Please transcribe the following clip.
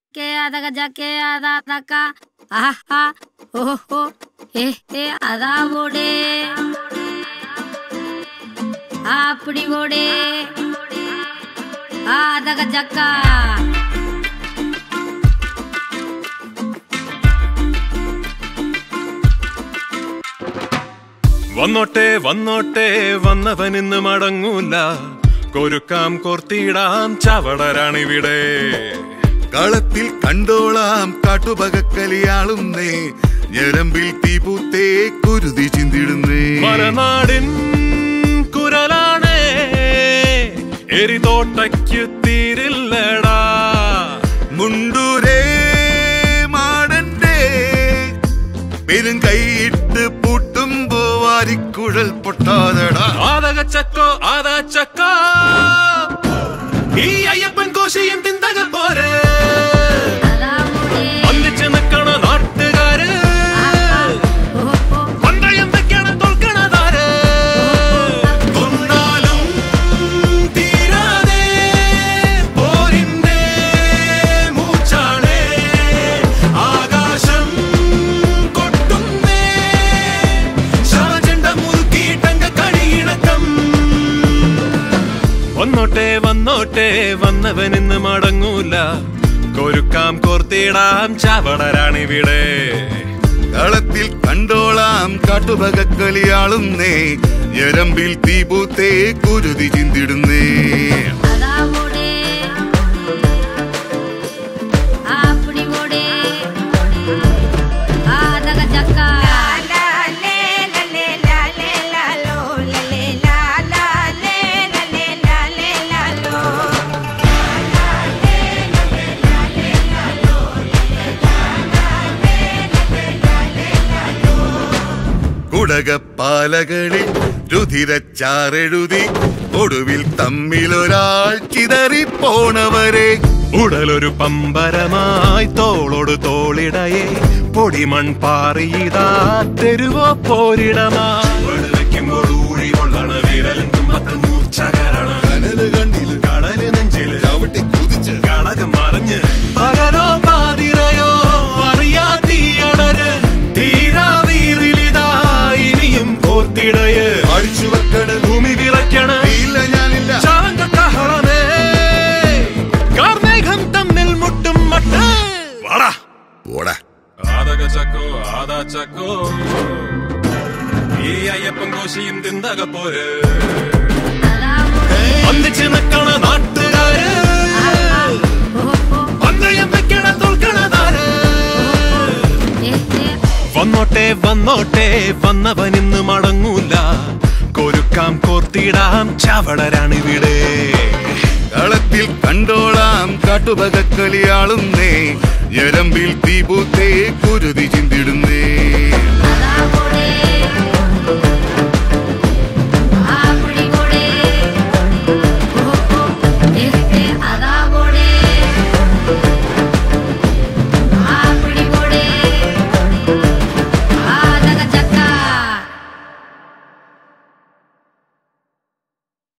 കേ അതക ജക്കേ അതാ തക്ക ആഹാ ഓഹോ ഏ ഏ അതാ ഓടേ ആ അപ്പടി ഓടേ ആ അതക ജക്ക വന്നോട്ടെ വന്നോട്ടെ വന്നവനിന്ന് മടങ്ങൂല കൊരുക്കാം കോർത്തിടാം ചവടരാണിവിടെ കളത്തിൽ കണ്ടോളാം കാട്ടുപകക്കലിയാളുന്നേ ഞരമ്പിൽ തീപൂത്തേ കുരുതി ചിന്തിടുന്നേ മലനാടിൻ കുരലാണ് എരിതോട്ടയ്ക്ക് തീരില്ലടാ മുണ്ടൂരേ മാടന്റെ പെരുങ്കൈയിട്ട് പൂട്ടുമ്പോ വാരിക്കുഴൽ പൊട്ടാതടാ ആദകച്ചക്കോ ആദാച്ചക്കോ ഈ അയ്യപ്പൻ കോശയും തിന്തക പോരെ അതാ ഓടേ ഒന്നിച്ച് നിൽക്കണ നാട്ടുകാര് ഓഹോ പന്തയം വെക്കണം തോൽക്കണതാര് കൊന്നാലും തീരാതെ പോരിന്റെ മൂച്ചാണേ ആകാശം കൊട്ടുന്നേ ശവചണ്ട മുറുക്കിയിട്ടങ്ക കണിയിണക്കം വന്നോട്ടെ വന്നോട്ടെ വന്നവനിന്ന് മടങ്ങൂല കൊരുക്കാം കോർത്തിടാം ചവടരാണിവിടെ കളത്തിൽ കണ്ടോളാം കാട്ടുപകക്കലിയാളുന്നേ ഞരമ്പിൽ തീപൂത്തേ കുരുതി ചിന്തിടുന്നേ അതാ ഓടേ ആ അപ്പടി ഓടേ ആ അതക ജക്ക കുടകപ്പാലകളിൽ രുധിരച്ചാറെഴുതി ഒടുവിൽ തമ്മിലൊരാൾ ചിതറിപ്പോണവരെ ഉടലൊരു പമ്പരമായി തോളോട് തോളിടയെ പൊടിമൺ പാറിയതാ തെരുവോ പോരിടമാ വെടിവെക്കുമ്പോൾ ഊഴി കൊള്ളണ വിരലും തുമ്പത്ത് മൂർച്ചകരണ കനല് കണ്ണിൽ കടല് നെഞ്ചില് ചവിട്ടി കുതിച്ച് കളകം മറിഞ്ഞ് പകരോ പാതിരയോ അറിയാത്തീയടര് തീരാവീറിലിതാ ഇനിയും കോർത്തിടയ് അടിച്ചു വെക്കണ് ഭൂമി വിറയ്ക്കണ ഇല്ല ഞാനില്ല ശാന്തകഹളമേ കാർമേഘം തമ്മിൽ മുട്ടും മട്ട് വാടാ ഓടാ ആദക ചക്കോ ആദാ ചക്കോ ഈ അയ്യപ്പൻ കോശിയും തിന്തക പോര് അതാ ഓടേ ഒന്നിച്ച് നിൽക്കണ നാട്ടുകാര് ഓഹോ പന്തയം വെക്കണ തോൽക്കണതാര് ഏ ഏ വന്നോട്ടെ വന്നോട്ടെ വന്നവനിന്ന് മടങ്ങൂല കൊരുക്കാം കോർത്തിടാം ചവടരാണിവിടെ കളത്തിൽ കണ്ടോളാം കാട്ടുപകക്കലിയാളുന്നേ ഞരമ്പിൽ തീപൂത്തേ കുരുതി ചിന്തിടുന്നേ